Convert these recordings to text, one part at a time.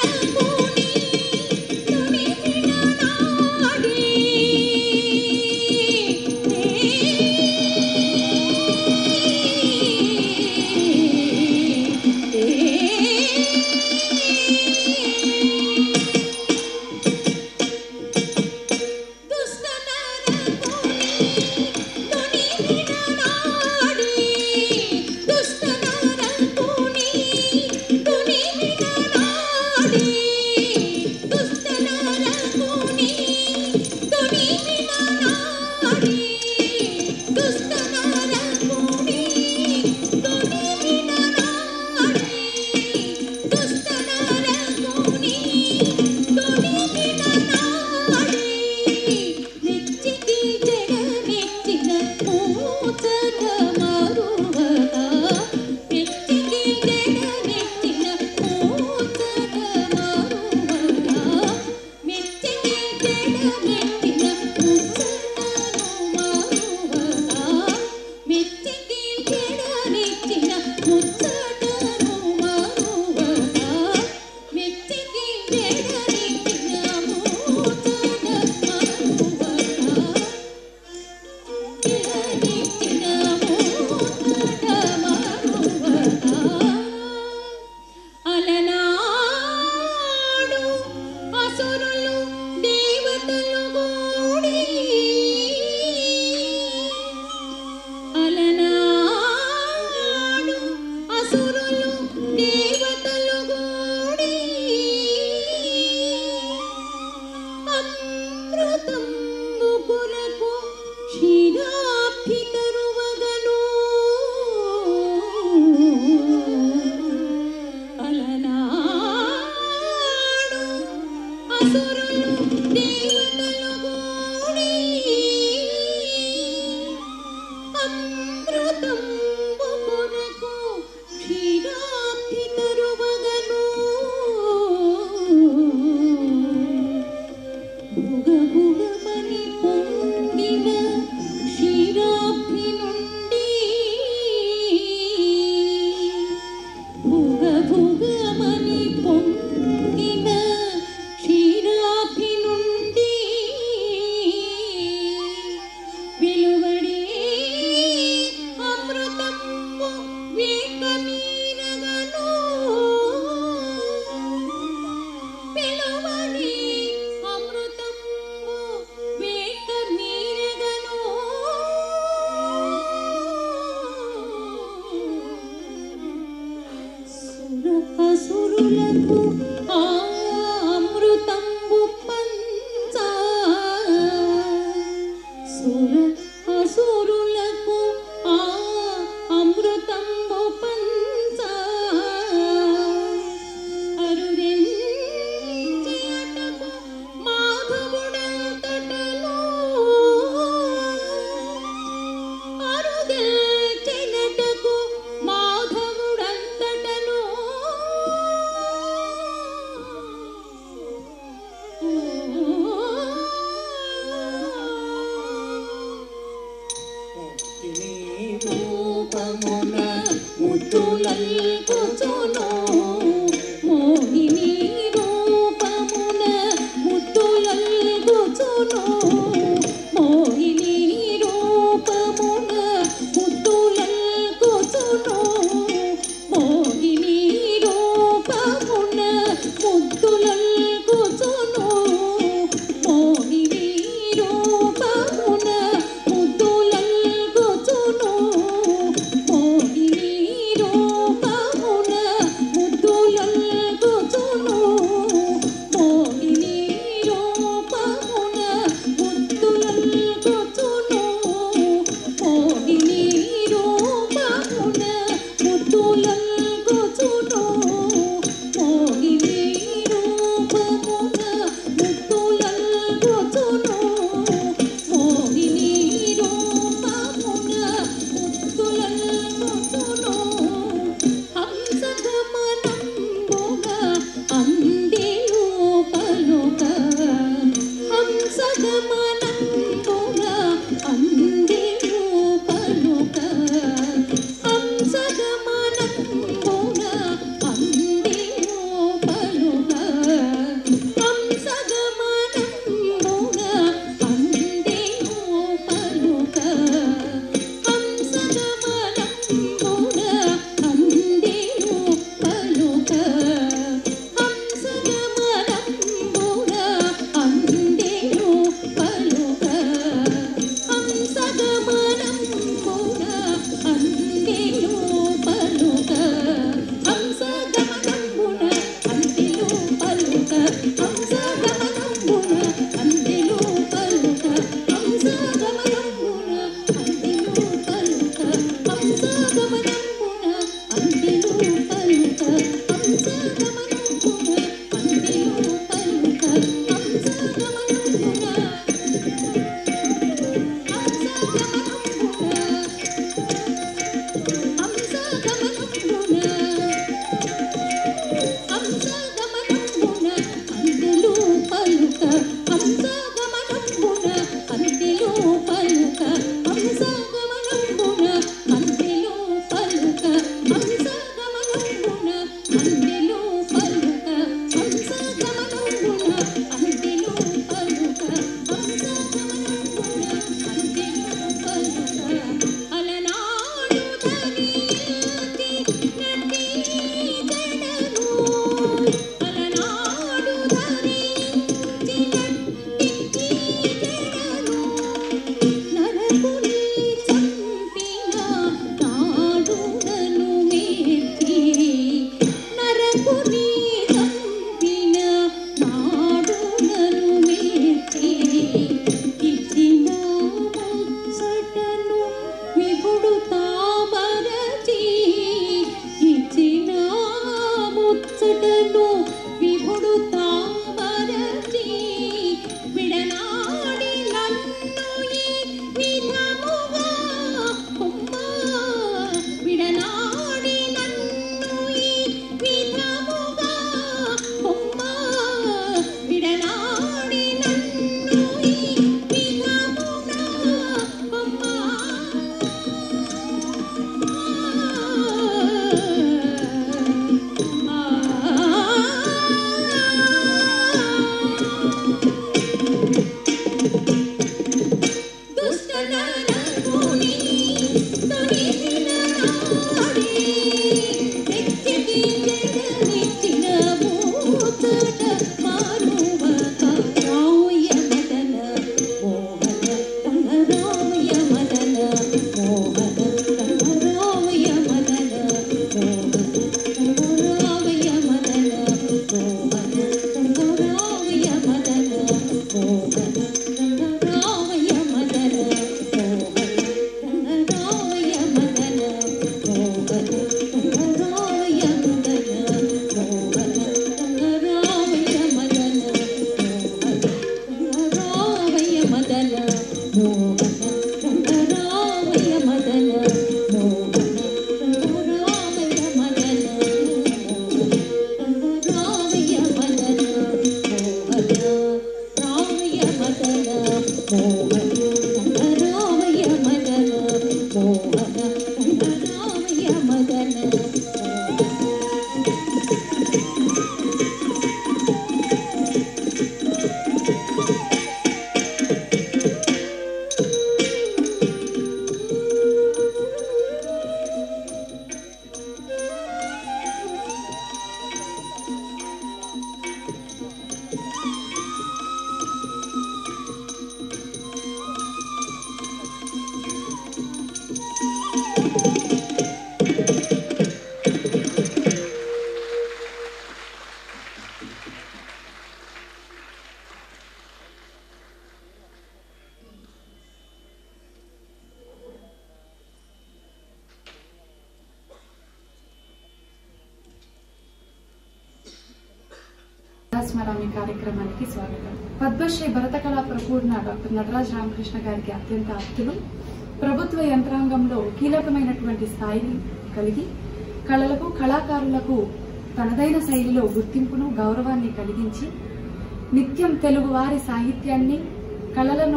అసురులకు ఆ అమృతంబు పంచ సుర అసురులకు ఆ అమృతంబు పంచ అరువెంచేటకు మాధవుడంతటను అరుగెల్చెనటకు మాధవుడంతటను రూపమున ముద్దులల్పుచును మోహిని రూపమున ముద్దులల్పుచును మోహిని రూపమున ముద్దులల్పుచును మోహిని రూపమున ముద్దులల్పుచును మోహిని రూపమున ముద్దులల్పుచును మోహిని రూపమున ముద్దులల్పుచును మోహిని రూపమున ముద్దులల్పుచును మోహిని రూపమున ముద్దులల్పుచును మోహిని రూపమున ముద్దులల్పుచును మోహిని రూపమున ముద్దులల్పుచును హంసగమనంబుగ అందెలు పలుక హంసగమనంబుగ అందెలు పలుక హంసగమనంబుగ విపుడు తామరచి ఇచ్చిన ముచ్చటను విపుడు తామరచి విడనాడి నన్ను ఈ విధముగా అమ్మా విడనాడి నన్ను ఈ విధముగా అమ్మా విడనాడి నన్ను ఈ విధముగా అమ్మా స్మరామి కార్యక్రమానికి స్వాగతం పద్మశ్రీ భరత కళా ప్రపూర్ణ డాక్టర్ నటరాజ్ రామకృష్ణ గారికి అత్యంత ఆప్తులు ప్రభుత్వ యంత్రాంగంలో కీలకమైనటువంటి స్థాయిని కలిగి కళలకు కళాకారులకు తనదైన శైలిలో గుర్తింపును గౌరవాన్ని కలిగించి నిత్యం తెలుగు వారి సాహిత్యాన్ని కళలను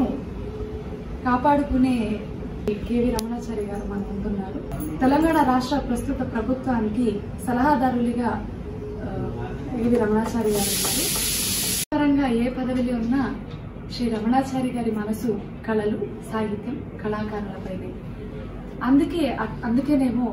కాపాడుకునే కేవి రమణాచారి గారు మన ముందున్నారు తెలంగాణ రాష్ట్ర ప్రస్తుత ప్రభుత్వానికి సలహాదారులుగా ఆ, కేవి రమణాచారి గారు ఉన్నారు పరంగా ఏ పదవిలో ఉన్నా శ్రీ రమణాచారి గారి మనసు కళలు సాహిత్యం కళాకారులపైనే అందుకే అందుకేనేమో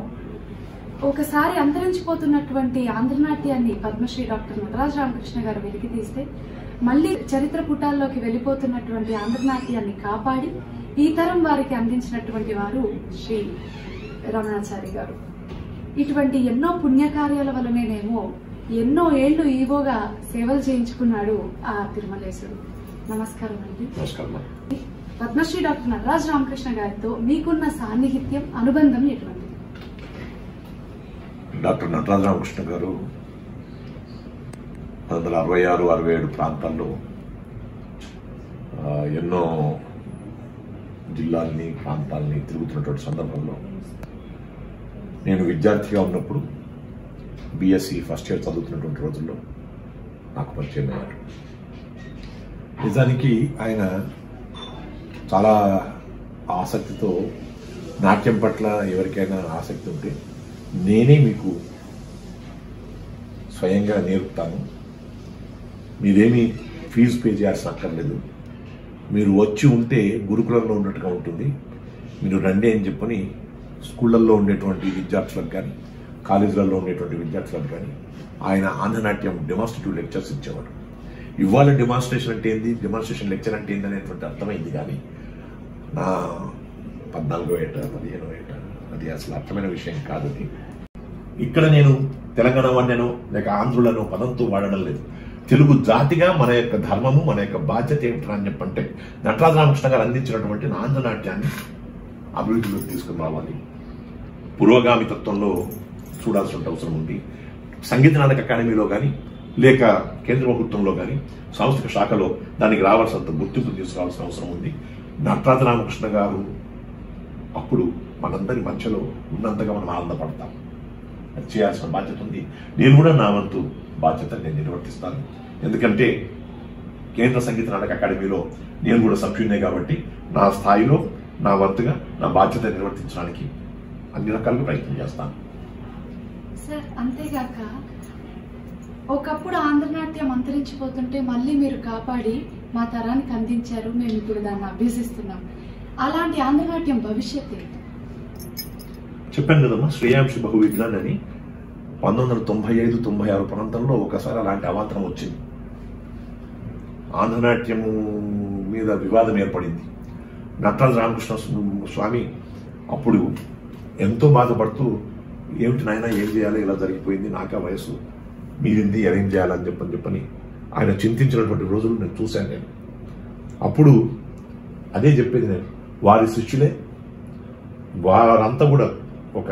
ఒకసారి అంతరించిపోతున్నటువంటి ఆంధ్రనాట్యాన్ని పద్మశ్రీ డాక్టర్ నటరాజ రామకృష్ణ గారు వెలికి తీస్తే మళ్ళీ చరిత్ర పుటాల్లోకి వెళ్ళిపోతున్నటువంటి ఆంధ్రనాట్యాన్ని కాపాడి ఈ తరం వారికి అందించినటువంటి వారు శ్రీ రమణాచారి గారు ఇటువంటి ఎన్నో పుణ్యకార్యాల వలనేనేమో ఎన్నో ఏళ్లు ఈవోగా సేవలు చేయించుకున్నాడు ఆ తిరుమలేశుడు నమస్కారం అండి నమస్కారం పద్మశ్రీ డాక్టర్ నటరాజ రామకృష్ణ గారితో మీకున్న సాన్నిహిత్యం అనుబంధం ఎటువంటిది డాక్టర్ నటరాజ రామకృష్ణ గారు పంతొమ్మిది వందల అరవై ఆరు అరవై ఏడు ప్రాంతాల్లో ఆ, ఎన్నో జిల్లాల్ని ప్రాంతాలని తిరుగుతున్నటువంటి సందర్భంలో నేను విద్యార్థిగా ఉన్నప్పుడు బీఎస్సీ ఫస్ట్ ఇయర్ చదువుతున్నటువంటి రోజుల్లో నాకు పరిచయం అయ్యారు నిజానికి ఆయన చాలా ఆసక్తితో నాట్యం పట్ల ఎవరికైనా ఆసక్తి ఉంటే నేనే మీకు స్వయంగా నేర్పుతాను మీరేమీ ఫీజు పే చేయాల్సిన అక్కర్లేదు మీరు వచ్చి ఉంటే గురుకులంలో ఉన్నట్టుగా ఉంటుంది మీరు రండి అని చెప్పని స్కూళ్ళల్లో ఉండేటువంటి విద్యార్థులకు కానీ కాలేజీలలో ఉండేటువంటి విద్యార్థులకు కానీ ఆయన ఆంధ్రనాట్యం డెమాన్స్ట్రేటివ్ లెక్చర్స్ ఇచ్చేవాడు ఇవాళ డెమాన్స్ట్రేషన్ అంటే ఏంది డెమాన్స్ట్రేషన్ లెక్చర్ అంటే ఏంది అనేటువంటి అర్థమైంది కానీ నా పద్నాలుగో ఏట పదిహేనో ఏట అది అసలు అర్థమైన విషయం కాదు అది ఇక్కడ నేను తెలంగాణ వాడినో లేక ఆంధ్రులను పదంతో వాడడం లేదు తెలుగు జాతిగా మన యొక్క ధర్మము మన యొక్క బాధ్యత ఏమిటని అని చెప్పంటే నటరాజ రామకృష్ణ గారు అందించినటువంటి ఆంధ్ర నాట్యాన్ని అభివృద్ధిలోకి తీసుకుని రావాలి పురోగామి తత్వంలో చూడాల్సిన అవసరం ఉంది సంగీత నాటక అకాడమీలో కానీ లేక కేంద్ర ప్రభుత్వంలో కానీ సాంస్కృతిక శాఖలో దానికి రావాల్సినంత గుర్తింపు తీసుకురావాల్సిన అవసరం ఉంది నటరాజ రామకృష్ణ గారు అప్పుడు మనందరి మధ్యలో ఉన్నంతగా మనం ఆనందపడతాం అది చేయాల్సిన బాధ్యత ఉంది నేను కూడా నా వంతు బాధ్యత నేను నిర్వర్తిస్తాను ఎందుకంటే కేంద్ర సంగీత నాటక అకాడమీలో నేను కూడా సభ్యున్నే కాబట్టి నా స్థాయిలో నా వంతుగా నా బాధ్యత నిర్వర్తించడానికి అన్ని రకాలుగా ప్రయత్నం చేస్తాను సార్ అంతేగాక ఒకప్పుడు ఆంధ్రనాట్యం అంతరించిపోతుంటే మళ్ళీ మీరు కాపాడి మా తరానికి అందించారు మేము ఇప్పుడు దాన్ని అభ్యసిస్తున్నాం అలాంటి ఆంధ్రనాట్యం భవిష్యత్ ఏంటి చెప్పాను కదమ్మా శ్రేయాంశి బహువిజ్ఞాన్ అని పంతొమ్మిది వందల తొంభై ఐదు తొంభై ఆరు ప్రాంతంలో ఒకసారి అలాంటి అవాంతరం వచ్చింది ఆంధ్రనాట్యము మీద వివాదం ఏర్పడింది నటరాజ రామకృష్ణ స్వామి అప్పుడు ఎంతో బాధపడుతూ ఏమిటి నాయన ఏం చేయాలి ఇలా జరిగిపోయింది నాకా వయసు మీరింది ఏం చేయాలని చెప్పని చెప్పని ఆయన చింతించినటువంటి రోజులు నేను చూశాను నేను అప్పుడు అదే చెప్పేది నేను వారి శిష్యులే వారంతా కూడా ఒక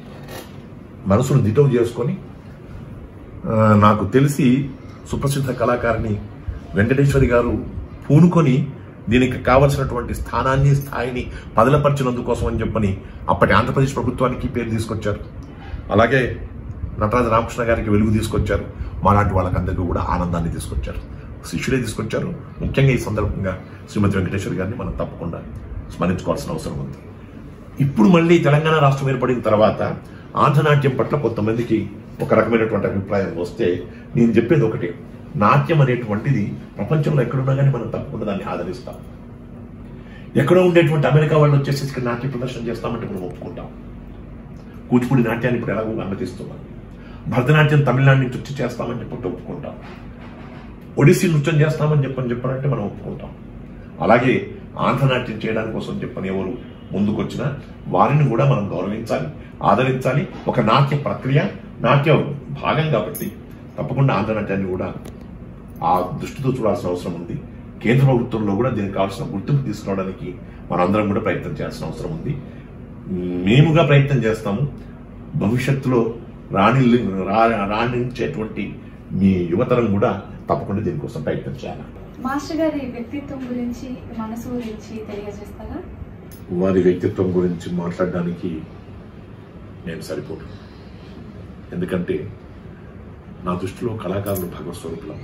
మనసును దిటవు చేసుకొని ఆ, నాకు తెలిసి సుప్రసిద్ధ కళాకారిణి వెంకటేశ్వరి గారు పూనుకొని దీనికి కావలసినటువంటి స్థానాన్ని స్థాయిని పదలపరిచినందుకోసం అని చెప్పని అప్పటి ఆంధ్రప్రదేశ్ ప్రభుత్వానికి పేరు తీసుకొచ్చారు అలాగే నటరాజ రామకృష్ణ గారికి వెలుగు తీసుకొచ్చారు మాలాంటి వాళ్ళకందరికీ కూడా ఆనందాన్ని తీసుకొచ్చారు శిష్యులే తీసుకొచ్చారు ముఖ్యంగా ఈ సందర్భంగా శ్రీమతి వెంకటేశ్వరి గారిని మనం తప్పకుండా స్మరించుకోవాల్సిన అవసరం ఉంది ఇప్పుడు మళ్ళీ తెలంగాణ రాష్ట్రం ఏర్పడిన తర్వాత ఆంధ్రనాట్యం పట్ల కొంతమందికి ఒక రకమైనటువంటి అభిప్రాయం వస్తే నేను చెప్పేది ఒకటే నాట్యం అనేటువంటిది ప్రపంచంలో ఎక్కడున్నా కానీ మనం తప్పకుండా దాన్ని ఆదరిస్తాం ఎక్కడో ఉండేటువంటి అమెరికా వాళ్ళు వచ్చేసి ఇక్కడ నాట్య ప్రదర్శన చేస్తామంటే మనం ఒప్పుకుంటాం కూచిపూడి నాట్యాన్ని ఇప్పుడు ఎలాగో అనుమతిస్తున్నాం భరతనాట్యం తమిళనాడు నుంచి వచ్చి చేస్తామని చెప్పి ఒప్పుకుంటాం ఒడిస్సీ నృత్యం చేస్తామని చెప్పని చెప్పారంటే మనం ఒప్పుకుంటాం అలాగే ఆంధ్రనాట్యం చేయడానికి కోసం చెప్పని ఎవరు ముందుకొచ్చినా వారిని కూడా మనం గౌరవించాలి ఆదరించాలి ఒక నాట్య ప్రక్రియ నాట్య భాగం కాబట్టి తప్పకుండా ఆంధ్రనాట్యాన్ని కూడా ఆ దృష్టితో చూడాల్సిన అవసరం ఉంది కేంద్ర ప్రభుత్వంలో కూడా దీనికి కావాల్సిన గుర్తింపు తీసుకురావడానికి మనందరం కూడా ప్రయత్నం చేయాల్సిన అవసరం ఉంది మేముగా ప్రయత్నం చేస్తాము భవిష్యత్తులో రాణి రా- రాణించేటువంటి మీ యువతరం కూడా తప్పకుండా దీనికోసం ప్రయత్నం చేయాలి మాస్టర్ గారి వ్యక్తిత్వం గురించి మనసు గురించి తెలియజేస్తారా వారి వ్యక్తిత్వం గురించి మాట్లాడడానికి నేను సరిపోను ఎందుకంటే నా దృష్టిలో కళాకారులు భగవత్ స్వరూపులమ్మ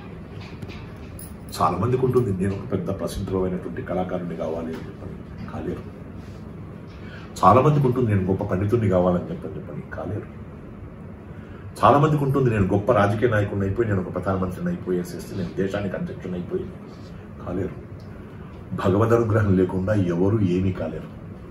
చాలా మందికి ఉంటుంది నేను ఒక పెద్ద ప్రసిద్ధమైనటువంటి కళాకారుని కావాలి అని చెప్పని కాలేరు చాలా మందికి ఉంటుంది నేను గొప్ప పండితుడిని కావాలని చెప్పని చెప్పని కాలేరు చాలా మందికి ఉంటుంది నేను గొప్ప రాజకీయ నాయకుడిని అయిపోయి నేను ఒక ప్రధానమంత్రిని అయిపోయేసేస్తే నేను దేశానికి అధ్యక్షుని అయిపోయి కాలేరు భగవద్ అనుగ్రహం లేకుండా ఎవరు ఏమీ కాలేరు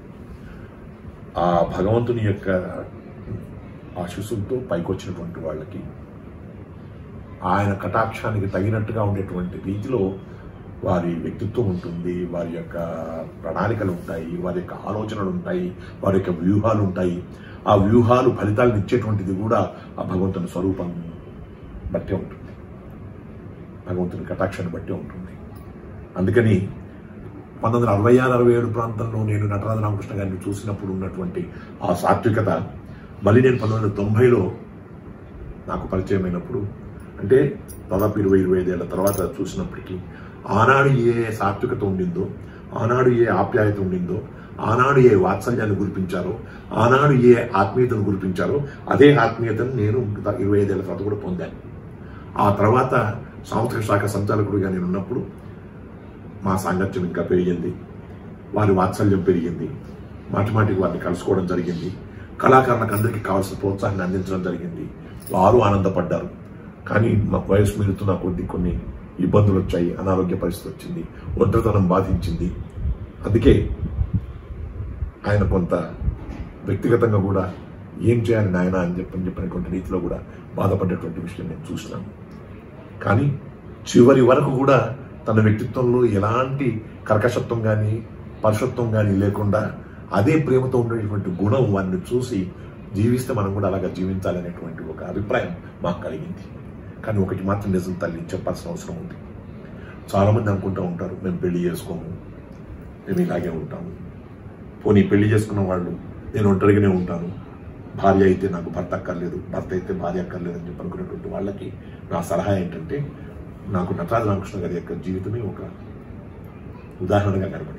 ఆ భగవంతుని యొక్క ఆశీస్సులతో పైకొచ్చినటువంటి వాళ్ళకి ఆయన కటాక్షానికి తగినట్టుగా ఉండేటువంటి రీతిలో వారి వ్యక్తిత్వం ఉంటుంది వారి యొక్క ప్రణాళికలు ఉంటాయి వారి యొక్క ఆలోచనలు ఉంటాయి వారి యొక్క వ్యూహాలు ఉంటాయి ఆ వ్యూహాలు ఫలితాలను ఇచ్చేటువంటిది కూడా ఆ భగవంతుని స్వరూపం బట్టే ఉంటుంది భగవంతుని కటాక్షాన్ని బట్టి ఉంటుంది అందుకని పంతొమ్మిది వందల అరవై ఆరు అరవై ఏడు ప్రాంతంలో నేను నటరాజ రామకృష్ణ గారిని చూసినప్పుడు ఉన్నటువంటి ఆ సాత్వికత మళ్ళీ నేను పంతొమ్మిది వందల తొంభైలో నాకు పరిచయం అయినప్పుడు అంటే దాదాపు ఇరవై ఇరవై ఐదేళ్ల తర్వాత చూసినప్పటికీ ఆనాడు ఏ సాత్వికత ఉండిందో ఆనాడు ఏ ఆప్యాయత ఉండిందో ఆనాడు ఏ వాత్సల్యాన్ని గురిపించారో ఆనాడు ఏ ఆత్మీయతను గురిపించారో అదే ఆత్మీయతను నేను ఇరవై ఐదేళ్ల తర్వాత కూడా పొందాను ఆ తర్వాత సాంస్కృతిక శాఖ సంచాలకుడిగా నేను ఉన్నప్పుడు మా సాంగత్యం ఇంకా పెరిగింది వారి వాత్సల్యం పెరిగింది మాటి మాటికి వారిని కలుసుకోవడం జరిగింది కళాకారులకు అందరికీ కావాల్సిన ప్రోత్సాహాన్ని అందించడం జరిగింది వారు ఆనందపడ్డారు కానీ మా వయసు మీరుతున్న కొద్ది కొన్ని ఇబ్బందులు వచ్చాయి అనారోగ్య పరిస్థితి వచ్చింది ఒంటరితనం బాధించింది అందుకే ఆయన కొంత వ్యక్తిగతంగా కూడా ఏం చేయాలి నాయన అని చెప్పని చెప్పినటువంటి రీతిలో కూడా బాధపడేటువంటి విషయం నేను చూసినాను కానీ చివరి వరకు కూడా తన వ్యక్తిత్వంలో ఎలాంటి కర్కశత్వం కానీ పరుషత్వం కానీ లేకుండా అదే ప్రేమతో ఉండేటువంటి గుణం వారిని చూసి జీవిస్తే మనం కూడా అలాగా జీవించాలనేటువంటి ఒక అభిప్రాయం మాకు కలిగింది కానీ ఒకటి మాత్రం నిజం తల్లి చెప్పాల్సిన అవసరం ఉంది చాలామంది అనుకుంటూ ఉంటారు మేము పెళ్లి చేసుకోము మేము ఇలాగే ఉంటాము పోనీ పెళ్లి చేసుకున్న వాళ్ళు నేను ఒంటరిగానే ఉంటాను భార్య అయితే నాకు భర్త అక్కర్లేదు భర్త అయితే భార్య అక్కర్లేదు అని చెప్పి అనుకున్నటువంటి వాళ్ళకి నా సలహా ఏంటంటే నాకు నటరాజ రామకృష్ణ గారి యొక్క జీవితమే ఒక ఉదాహరణగా కనబడింది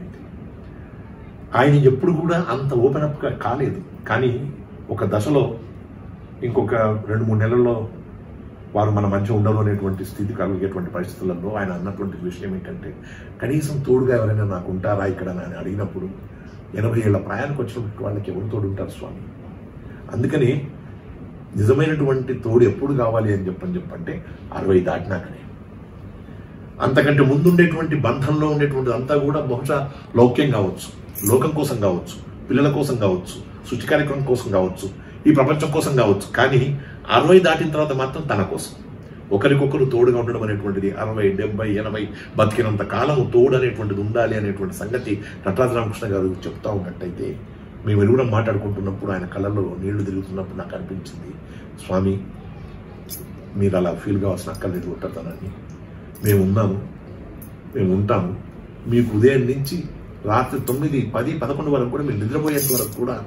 ఆయన ఎప్పుడు కూడా అంత ఓపెన్ అప్ కాలేదు కానీ ఒక దశలో ఇంకొక రెండు మూడు నెలల్లో వారు మన మధ్య ఉండరు అనేటువంటి స్థితి కలిగేటువంటి పరిస్థితులలో ఆయన అన్నటువంటి విషయం ఏంటంటే కనీసం తోడుగా ఎవరైనా నాకు ఉంటారా ఇక్కడ అని అడిగినప్పుడు ఎనభై ఏళ్ల ప్రయాణకు వచ్చినటువంటి వాళ్ళకి ఎవరు తోడు ఉంటారు స్వామి అందుకని నిజమైనటువంటి తోడు ఎప్పుడు కావాలి అని చెప్పని చెప్పంటే అరవై దాటినాకనే అంతకంటే ముందుండేటువంటి బంధంలో ఉండేటువంటి అంతా కూడా బహుశా లౌక్యం కావచ్చు లోకం కోసం కావచ్చు పిల్లల కోసం కావచ్చు సృష్టి కార్యక్రమం కోసం కావచ్చు ఈ ప్రపంచం కోసం కావచ్చు కానీ అరవై దాటిన తర్వాత మాత్రం తన కోసం ఒకరికొకరు తోడుగా ఉండడం అనేటువంటిది అరవై డెబ్బై ఎనభై బతికినంత కాలం తోడు అనేటువంటిది ఉండాలి అనేటువంటి సంగతి నటరాజ రామకృష్ణ గారు చెప్తా ఉన్నట్టయితే మేము ఎరుగుడం మాట్లాడుకుంటున్నప్పుడు ఆయన కళ్ళల్లో నీళ్లు తిరుగుతున్నప్పుడు నాకు అనిపించింది స్వామి మీరు అలా ఫీల్ కావాల్సిన అక్కర్లేదు ఒట్టతనాన్ని మేము ఉన్నాము మేము ఉంటాము మీకు ఉదయం నుంచి రాత్రి తొమ్మిది పది పదకొండు వరకు కూడా మీరు నిద్రపోయేంత వరకు కూడా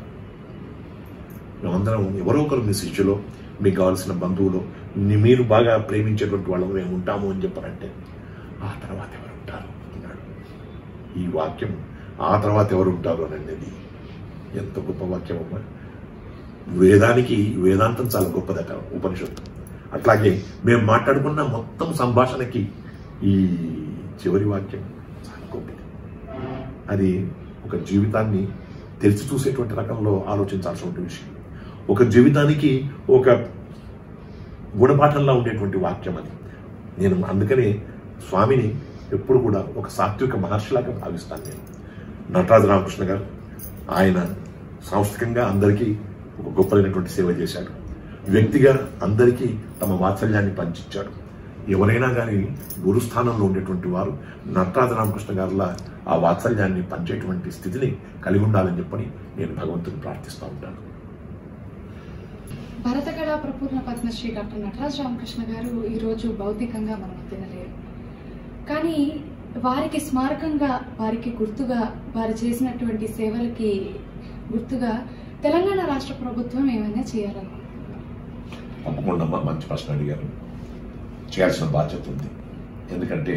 మేమందరం ఎవరో ఒకరు మీ శిష్యులో మీకు కావాల్సిన బంధువులు ని- మీరు బాగా ప్రేమించేటువంటి వాళ్ళు మేము ఉంటాము అని చెప్పారంటే ఆ తర్వాత ఎవరు ఉంటారు అన్నాడు ఈ వాక్యం ఆ తర్వాత ఎవరు ఉంటారు అని అనేది ఎంత గొప్ప వాక్యం అమ్మా వేదానికి వేదాంతం చాలా గొప్పదట ఉపనిషత్తు అట్లాగే మేము మాట్లాడుకున్న మొత్తం సంభాషణకి ఈ చివరి వాక్యం చాలా గొప్పది అది ఒక జీవితాన్ని తెరిచి చూసేటువంటి రకంలో ఆలోచించాల్సిన విషయం ఒక జీవితానికి ఒక గుణపాఠంలా ఉండేటువంటి వాక్యం అది నేను అందుకనే స్వామిని ఎప్పుడు కూడా ఒక సాత్విక మహర్షిలాగా భావిస్తాను నేను నటరాజ రామకృష్ణ గారు ఆయన సాంస్కృతికంగా అందరికీ ఒక గొప్పదైనటువంటి సేవ చేశాడు వ్యక్తిగా అందరికీ తమ వాత్సల్యాన్ని పంచిచ్చాడు ఎవరైనా కానీ గురుస్థానంలో ఉండేటువంటి వారు నటరాజ రామకృష్ణ గారులా ఆ వాత్సల్యాన్ని పంచేటువంటి స్థితిని కలిగి ఉండాలని చెప్పని నేను భగవంతుని ప్రార్థిస్తూ ఉంటాను భరత కళా ప్రపూర్ణ పద్మశ్రీ డాక్టర్ నటరాజ్ రామకృష్ణ గారు ఈరోజు భౌతికంగా మనం తినలేరు కానీ వారికి స్మారకంగా వారికి గుర్తుగా వారు చేసినటువంటి సేవలకి గుర్తుగా తెలంగాణ రాష్ట్ర ప్రభుత్వం ఏమైనా చేయాలనుకుంటున్నారు తప్పకుండా అమ్మా మంచి ప్రశ్న అడిగారు చేయాల్సిన బాధ్యత ఉంది ఎందుకంటే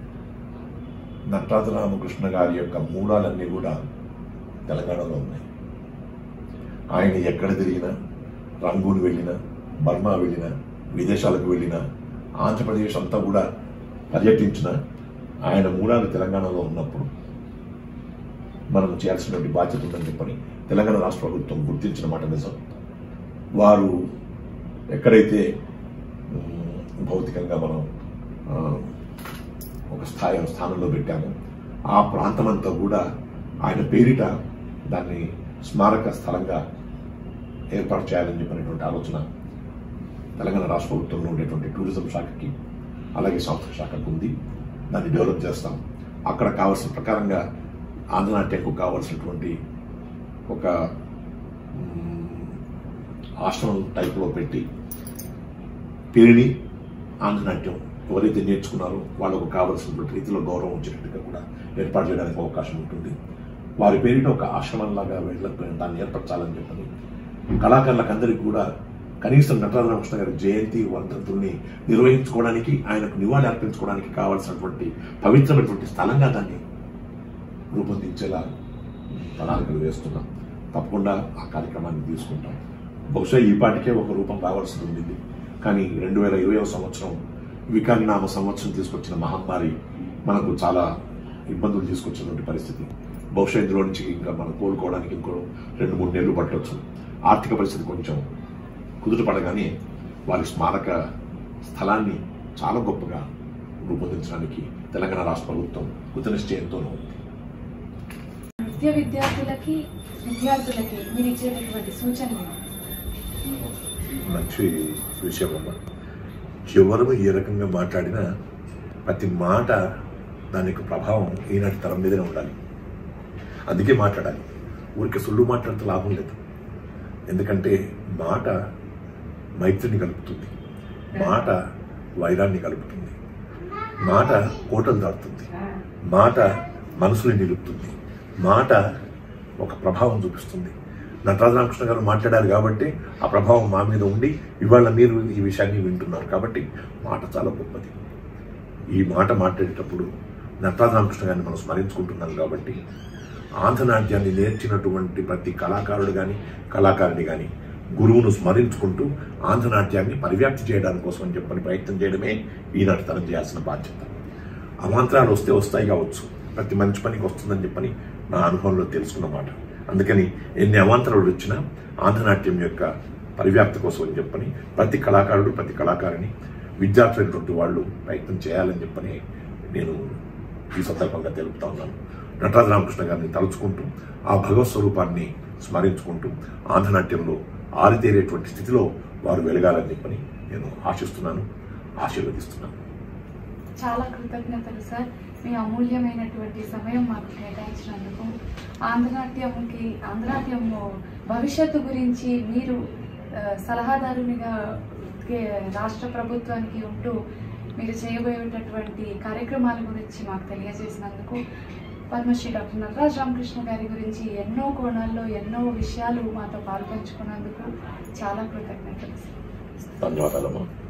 నటరాజ రామకృష్ణ గారి యొక్క మూలాలన్నీ కూడా తెలంగాణలో ఉన్నాయి ఆయన ఎక్కడ తిరిగినా రంగూన్ వెళ్ళినా బర్మా వెళ్ళినా విదేశాలకు వెళ్ళినా ఆంధ్రప్రదేశ్ అంతా కూడా పర్యటించిన ఆయన మూలాలు తెలంగాణలో ఉన్నప్పుడు మనం చేయాల్సినటువంటి బాధ్యత ఉందని చెప్పని తెలంగాణ రాష్ట్ర ప్రభుత్వం గుర్తించిన మాట నిజం వారు ఎక్కడైతే ఉమ్, భౌతికంగా మనం ఆ, ఒక స్థాయి స్థానంలో పెట్టామో ఆ ప్రాంతం అంతా కూడా ఆయన పేరిట దాన్ని స్మారక స్థలంగా ఏర్పాటు చేయాలని చెప్పినటువంటి ఆలోచన తెలంగాణ రాష్ట్ర ప్రభుత్వంలో ఉండేటువంటి టూరిజం శాఖకి అలాగే సాంస్కృతిక శాఖకు ఉంది దాన్ని డెవలప్ చేస్తాం అక్కడ కావాల్సిన ప్రకారంగా ఆంధ్రనాట్యంకు కావాల్సినటువంటి ఒక ఉమ్, ఆశ్రమం టైప్లో పెట్టి పేరిని ఆంధ్రనాట్యం ఎవరైతే నేర్చుకున్నారో వాళ్ళకు కావలసినటువంటి రీతిలో గౌరవం వచ్చేటట్టుగా కూడా ఏర్పాటు చేయడానికి అవకాశం ఉంటుంది వారి పేరిట ఒక ఆశ్రమంలాగా వెళ్ళ దాన్ని ఏర్పరచాలని చెప్పని కళాకారులకు అందరికీ కూడా కనీసం నటరాజరామకృష్ణ గారి జయంతి వర్ధంతుల్ని నిర్వహించుకోవడానికి ఆయనకు నివాళి అర్పించుకోవడానికి కావాల్సినటువంటి పవిత్రమైనటువంటి స్థలంగా దాన్ని రూపొందించేలా ప్రణాళికలు వేస్తున్నాం తప్పకుండా ఆ కార్యక్రమాన్ని తీసుకుంటాం బహుశా ఈ పాటికే ఒక రూపం రావాల్సి ఉండింది కానీ రెండు వేల ఇరవై సంవత్సరం వికారినామ సంవత్సరం తీసుకొచ్చిన మహమ్మారి మనకు చాలా ఇబ్బందులు తీసుకొచ్చినటువంటి పరిస్థితి బహుశా ఇందులో నుంచి ఇంకా మనం కోలుకోవడానికి ఇంకో రెండు మూడు నెలలు పట్టవచ్చు ఆర్థిక పరిస్థితి కొంచెం కుదుట పడగానే వారి స్మారక స్థలాన్ని చాలా గొప్పగా రూపొందించడానికి తెలంగాణ రాష్ట్ర ప్రభుత్వం కృత నిశ్చయంతోనూ ఉంది నృత్య విద్యార్థులకి విద్యార్థులకి మీరు ఇచ్చేటటువంటి సూచనలు మంచి విషయం అమ్మ ఎవరు ఏ రకంగా మాట్లాడినా ప్రతి మాట దాని యొక్క ప్రభావం ఈనాటి తరం మీదనే ఉండాలి అందుకే మాట్లాడాలి ఊరికి సుళ్ళు మాట్లాడితే లాభం లేదు ఎందుకంటే మాట మైత్రిని కలుపుతుంది మాట వైరాన్ని కలుపుతుంది మాట కోటలు దాటుతుంది మాట మనసుని నిలుపుతుంది మాట ఒక ప్రభావం చూపిస్తుంది నటరాజ రామకృష్ణ గారు మాట్లాడారు కాబట్టి ఆ ప్రభావం మా మీద ఉండి ఇవాళ మీరు ఈ విషయాన్ని వింటున్నారు కాబట్టి మాట చాలా గొప్పది ఈ మాట మాట్లాడేటప్పుడు నటరాజ రామకృష్ణ గారిని మనం స్మరించుకుంటున్నాం కాబట్టి ఆంధ్రనాట్యాన్ని నేర్చినటువంటి ప్రతి కళాకారుడు కానీ కళాకారిణి కానీ గురువును స్మరించుకుంటూ ఆంధ్రనాట్యాన్ని పరివ్యాప్తి చేయడానికి కోసం అని చెప్పని ప్రయత్నం చేయడమే ఈనాటి తరం చేయాల్సిన బాధ్యత అవాంతరాలు వస్తే వస్తాయి కావచ్చు ప్రతి మంచి పనికి వస్తుందని చెప్పని నా అనుభవంలో తెలుసుకున్న మాట అందుకని ఎన్ని అవాంతరాలు వచ్చినా ఆంధ్రనాట్యం యొక్క పరివ్యాప్తి కోసం అని చెప్పని ప్రతి కళాకారుడు ప్రతి కళాకారిణి విద్యార్థులైనటువంటి వాళ్ళు ప్రయత్నం చేయాలని చెప్పని నేను ఈ సందర్భంగా తెలుపుతా ఉన్నాను నటరాజ రామకృష్ణ గారిని తలుచుకుంటూ ఆ భగవత్ స్వరూపాన్ని స్మరించుకుంటూ ఆంధ్రనాట్యంలో ఆరితేరేటువంటి స్థితిలో వారు వెలగాలని చెప్పని నేను ఆశిస్తున్నాను ఆశీర్వదిస్తున్నాను చాలా కృతజ్ఞతలు సార్ మీ అమూల్యమైనటువంటి సమయం మాకు కేటాయించినందుకు ఆంధ్రనాట్యంకి ఆంధ్రనాట్యం భవిష్యత్తు గురించి మీరు ఆ, సలహాదారునిగా కే- రాష్ట్ర ప్రభుత్వానికి ఉంటూ మీరు చేయబోయేటటువంటి కార్యక్రమాల గురించి మాకు తెలియజేసినందుకు పద్మశ్రీ డాక్టర్ నటరాజ్ రామకృష్ణ గారి గురించి ఎన్నో కోణాల్లో ఎన్నో విషయాలు మాతో పాల్పంచుకున్నందుకు చాలా కృతజ్ఞతలు సార్ ధన్యవాదాలమ్మా